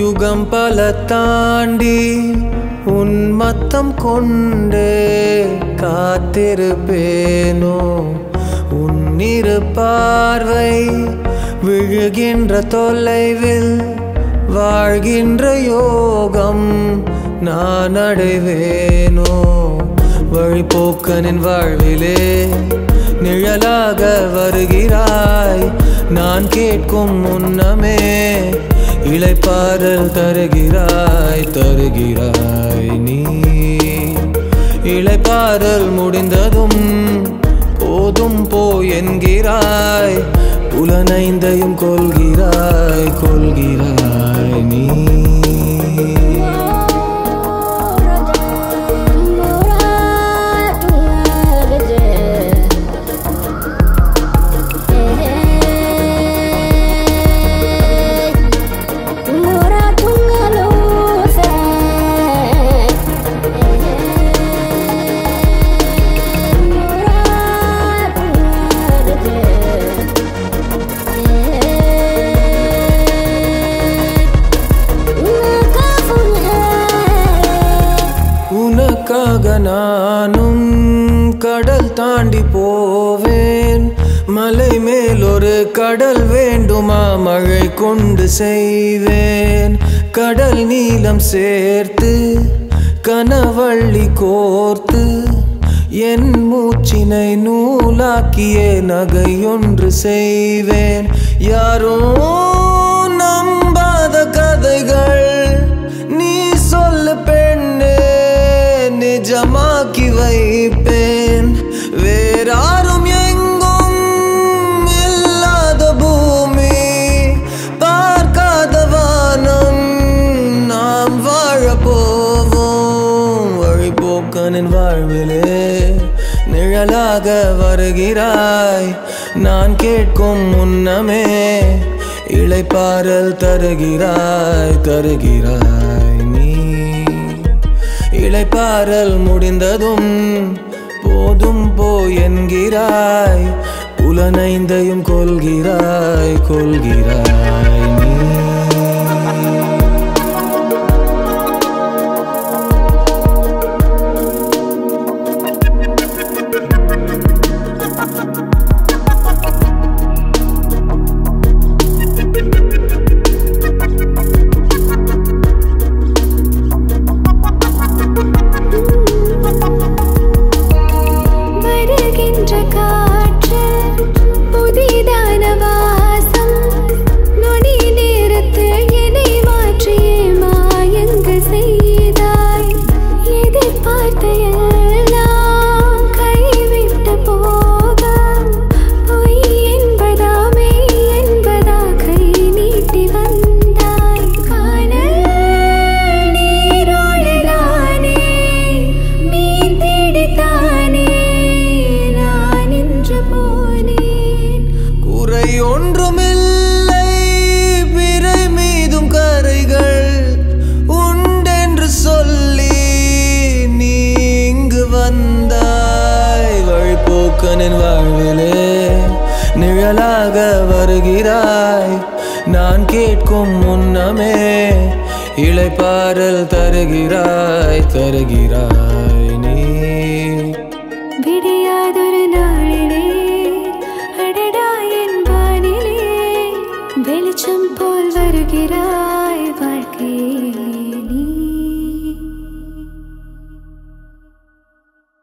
யுகம் பல தாண்டி உன் மத்தம் கொண்டே காத்திருப்பேனோ உன்னிரு பார்வை விழுகின்ற தொலைவில் வாழ்கின்ற யோகம் நான் அடைவேனோ வழிபோக்கனின் வாழ்விலே நிழலாக வருகிறாய் நான் கேட்கும் முன்னமே இளைப்பாறல் தருகிறாய் தருகிறாய் நீ இளைப்பாறல் முடிந்ததும் போதும் போ என்கிறாய் புலனைந்தையும் கொள்கிறாய் கொள்கிறாய் நீ உனக்காக நானும் கடல் தாண்டி போவேன் மலை மேல் ஒரு கடல் வேண்டுமா மழை கொண்டு செய்வேன் கடல் நீளம் சேர்த்து கனவள்ளி கோர்த்து என் மூச்சினை நூலாக்கிய நகையொன்று செய்வேன் யாரோ நம்பாத கதைகள் நீ சொல்லு பெண்ணே நிஜமாக்கி வைப்பேன் வேறாரும் எங்கும் இல்லாத பூமி பார்க்காத வானம் நாம் வாழ போவோம் வழிபோக்கனின் வாழ்விலே நிழலாக வருகிறாய் நான் கேட்கும் முன்னமே இளைப்பாறல் தருகிறாய் தருகிறாய் நீ இளைப்பாறல் முடிந்ததும் போதும் போ என்கிறாய் புலனைந்தையும் கொள்கிறாய் கொள்கிறாய் நீ வருகின்ற காற்று புதிதான வாசம் நொடி நேரத்தில் என்னை மாற்றியே மாயங்க செய்தாய் எதிர்பார்த்த எல்லாம் கைவிட்டு போக பொய் என்பதா மெய் என்பதா கை நீட்டி வந்தாய் காணல் நீரோடுதானே மீன் தேடித்தானே நான் இன்று போனேன் குறை ஒன்றுமில்லை பிறை மீதும் கரைகள் உண்டென்று சொல்லி நீ இங்கு வந்தாய் வழிபோக்கனின் வாழ்விலே நிழலாக வருகிறாய் நான் கேட்கும் முன்னமே இளைப்பாறல் தருகிறாய் தருகிறாய் நீ விடியாதொரு நாளிலே அடடா என் வானிலே வெளிச்சம் போல் வருகிறாய்